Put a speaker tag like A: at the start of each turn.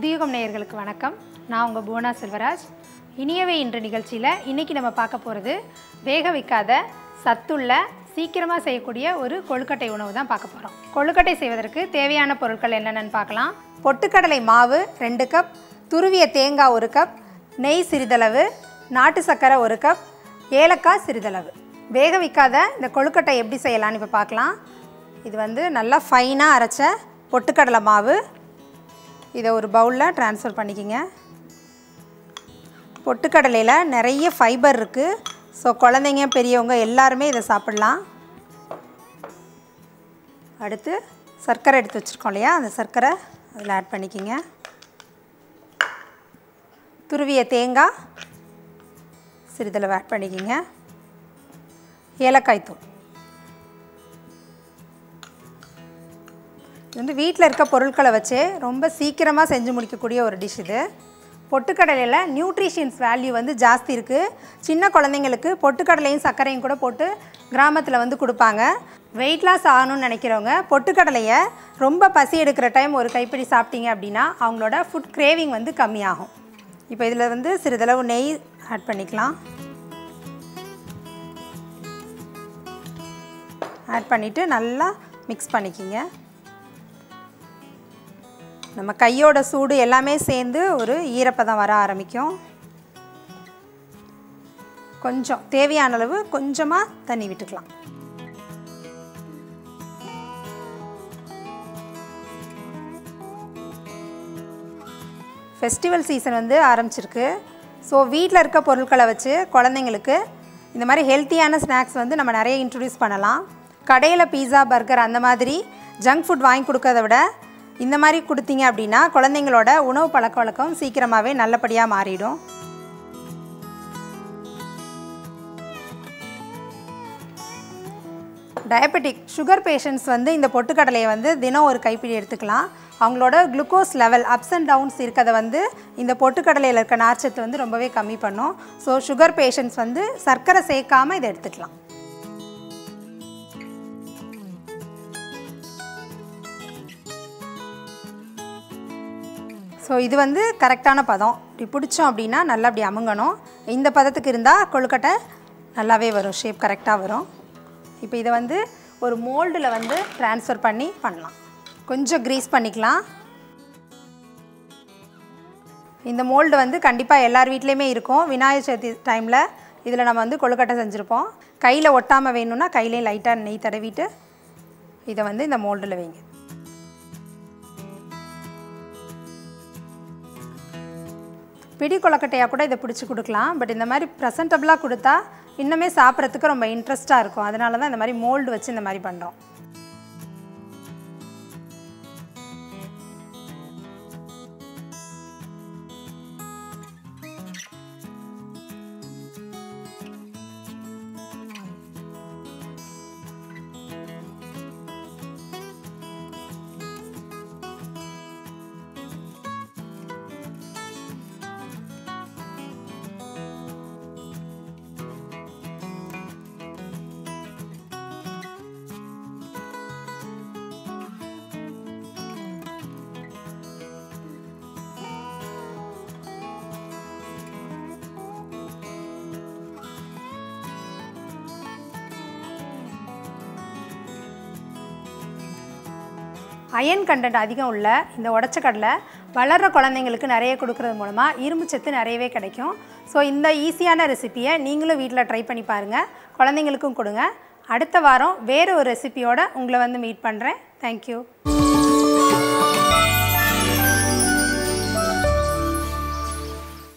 A: புதியுகம் நேயர்களுக்கு வணக்கம் நான் உங்கள் புவனா செல்வராஜ் இனியவை இன்று நிகழ்ச்சியில் இன்றைக்கி நம்ம பார்க்க போகிறது வேக வைக்காத சத்துள்ள சீக்கிரமாக செய்யக்கூடிய ஒரு கொழுக்கட்டை உணவு தான் பார்க்க போகிறோம் கொழுக்கட்டை செய்வதற்கு தேவையான பொருட்கள் என்னென்னு பார்க்கலாம் பொட்டுக்கடலை மாவு ரெண்டு கப் துருவிய தேங்காய் ஒரு கப் நெய் சிறிதளவு நாட்டு சர்க்கரை ஒரு கப் ஏலக்காய் சிறிதளவு வேக வைக்காத இந்த கொழுக்கட்டை எப்படி செய்யலாம்னு இப்போ பார்க்கலாம் இது வந்து நல்லா ஃபைனாக அரைச்ச பொட்டுக்கடலை மாவு இதை ஒரு பவுலில் ட்ரான்ஸ்ஃபர் பண்ணிக்கிங்க பொட்டுக்கடலையில் நிறைய ஃபைபர் இருக்குது ஸோ குழந்தைங்க பெரியவங்க எல்லாருமே இதை சாப்பிட்லாம் அடுத்து சர்க்கரை எடுத்து வச்சுருக்கோம் இல்லையா அந்த சர்க்கரை அதில் ஆட் பண்ணிக்கிங்க துருவிய தேங்காய் சிறிதளவு ஆட் பண்ணிக்கிங்க ஏலக்காய் தூள் இது வந்து வீட்டில் இருக்க பொருட்களை வச்சு ரொம்ப சீக்கிரமாக செஞ்சு முடிக்கக்கூடிய ஒரு டிஷ் இது பொட்டுக்கடலையில் நியூட்ரிஷியன்ஸ் வேல்யூ வந்து ஜாஸ்தி இருக்குது சின்ன குழந்தைங்களுக்கு பொட்டுக்கடலையும் சர்க்கரையும் கூட போட்டு கிராமத்தில் வந்து கொடுப்பாங்க வெயிட் லாஸ் ஆகணும்னு நினைக்கிறவங்க பொட்டுக்கடலையை ரொம்ப பசி எடுக்கிற டைம் ஒரு கைப்பிடி சாப்பிட்டீங்க அப்படின்னா அவங்களோட ஃபுட் கிரேவிங் வந்து கம்மியாகும் இப்போ இதில் வந்து சிறிதளவு நெய் ஆட் பண்ணிக்கலாம் ஆட் பண்ணிவிட்டு நல்லா மிக்ஸ் பண்ணிக்கிங்க நம்ம கையோட சூடு எல்லாமே சேர்ந்து ஒரு ஈரப்பதம் வர ஆரம்பிக்கும் கொஞ்சம் தேவையான அளவு கொஞ்சமாக தண்ணி விட்டுக்கலாம் ஃபெஸ்டிவல் சீசன் வந்து ஆரம்பிச்சிருக்கு ஸோ வீட்டில் இருக்க பொருட்களை வச்சு குழந்தைங்களுக்கு இந்த மாதிரி ஹெல்த்தியான ஸ்நாக்ஸ் வந்து நம்ம நிறைய இன்ட்ரடியூஸ் பண்ணலாம் கடையில் பீஸா பர்கர் அந்த மாதிரி ஜங்க் ஃபுட் வாங்கி கொடுக்கறத விட இந்த மாதிரி கொடுத்தீங்க அப்படின்னா குழந்தைங்களோட உணவு பழக்க வழக்கம் சீக்கிரமாகவே நல்லபடியாக மாறிடும் டயபெட்டிக் சுகர் பேஷண்ட்ஸ் வந்து இந்த பொட்டுக்கடலையை வந்து தினம் ஒரு கைப்பிடி எடுத்துக்கலாம் அவங்களோட glucose level ups and downs இருக்கிறத வந்து இந்த பொட்டுக்கடலையில் இருக்க நார்ச்சத்து வந்து ரொம்பவே கம்மி பண்ணும் ஸோ சுகர் பேஷண்ட்ஸ் வந்து சர்க்கரை சேர்க்காம இதை எடுத்துக்கலாம் ஸோ இது வந்து கரெக்டான பதம் இப்படி பிடிச்சோம் அப்படின்னா நல்லா அப்படி அமுங்கணும் இந்த பதத்துக்கு இருந்தால் கொழுக்கட்டை நல்லாவே வரும் ஷேப் கரெக்டாக வரும் இப்போ இதை வந்து ஒரு மோல்டில் வந்து ட்ரான்ஸ்ஃபர் பண்ணி பண்ணலாம் கொஞ்சம் க்ரீஸ் பண்ணிக்கலாம் இந்த மோல்டு வந்து கண்டிப்பாக எல்லார் வீட்லேயுமே இருக்கும் விநாயகர் சதுர்த்தி டைமில் இதில் நம்ம வந்து கொழுக்கட்டை செஞ்சுருப்போம் கையில் ஒட்டாமல் வேணும்னா கையிலையும் லைட்டாக நெய் தடவிட்டு இதை வந்து இந்த மோல்டில் வைங்க பிடி கொழக்கட்டையாக கூட இதை பிடிச்சி கொடுக்கலாம் பட் இந்த மாதிரி ப்ரெசன்டபுளாக கொடுத்தா இன்னுமே சாப்பிட்றதுக்கு ரொம்ப இன்ட்ரெஸ்ட்டாக இருக்கும் அதனால தான் இந்த மாதிரி மோல்டு வச்சு இந்த மாதிரி பண்ணுறோம் அயன் கண்டென்ட் அதிகம் உள்ள இந்த உடச்ச கடலை வளர்கிற குழந்தைங்களுக்கு நிறைய கொடுக்கறது மூலமாக இரும்பு சத்து நிறையவே கிடைக்கும் ஸோ இந்த ஈஸியான ரெசிப்பியை நீங்களும் வீட்டில் ட்ரை பண்ணி பாருங்கள் குழந்தைங்களுக்கும் கொடுங்க அடுத்த வாரம் வேறு ஒரு ரெசிபியோட உங்களை வந்து மீட் பண்ணுறேன் தேங்க்யூ